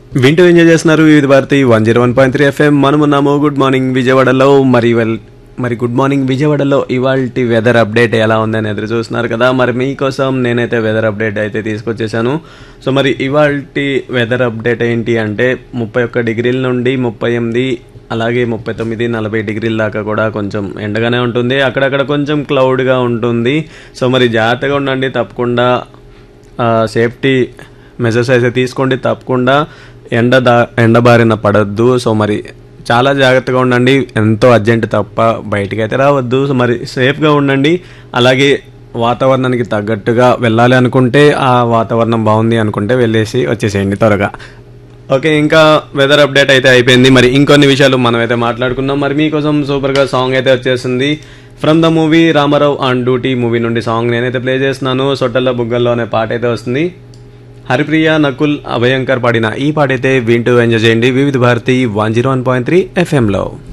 వింటూ ఎంజాయ్ చేస్తున్నారు Vividha Bharati one zero one point three FM మనమున్నాము గుడ్ మార్నింగ్ విజయవాడలో మరి వెల్ మరి గుడ్ మార్నింగ్ విజయవాడలో ఇవాళ వెదర్ అప్డేట్ ఎలా ఉందని ఎదురు చూస్తున్నారు కదా మరి మీకోసం నేనైతే వెదర్ అప్డేట్ అయితే తీసుకొచ్చేసాను సో మరి ఇవాళ వెదర్ అప్డేట్ ఏంటి అంటే ముప్పై ఒక్క డిగ్రీల నుండి ముప్పై ఎనిమిది అలాగే ముప్పై తొమ్మిది నలభై డిగ్రీల దాకా కూడా కొంచెం ఎండగానే ఉంటుంది అక్కడక్కడ కొంచెం క్లౌడ్గా ఉంటుంది సో మరి జాగ్రత్తగా ఉండండి తప్పకుండా సేఫ్టీ మెజర్స్ అయితే తీసుకోండి తప్పకుండా ఎండ దా ఎండ బారిన పడద్దు సో మరి చాలా జాగ్రత్తగా ఉండండి ఎంతో అర్జెంట్ తప్ప బయటికి అయితే రావద్దు సో మరి సేఫ్గా ఉండండి అలాగే వాతావరణానికి తగ్గట్టుగా వెళ్ళాలి అనుకుంటే ఆ వాతావరణం బాగుంది అనుకుంటే వెళ్ళేసి వచ్చేసేయండి త్వరగా ఓకే ఇంకా వెదర్ అప్డేట్ అయితే అయిపోయింది మరి ఇంకొన్ని విషయాలు మనం అయితే మాట్లాడుకున్నాం మరి మీకోసం సూపర్గా సాంగ్ అయితే వచ్చేసింది from the movie Ramarao on duty movie నుండి సాంగ్ నేనైతే ప్లే చేస్తున్నాను సొట్టల్ల బుగ్గల్లో అనే పాట అయితే వస్తుంది హరిప్రియ నకుల్ అభయంకర్ పాడిన ఈ పాట అయితే వింటూ ఎంజాయ్ చేయండి Vividha Bharati one zero one point three ఎఫ్ఎంలో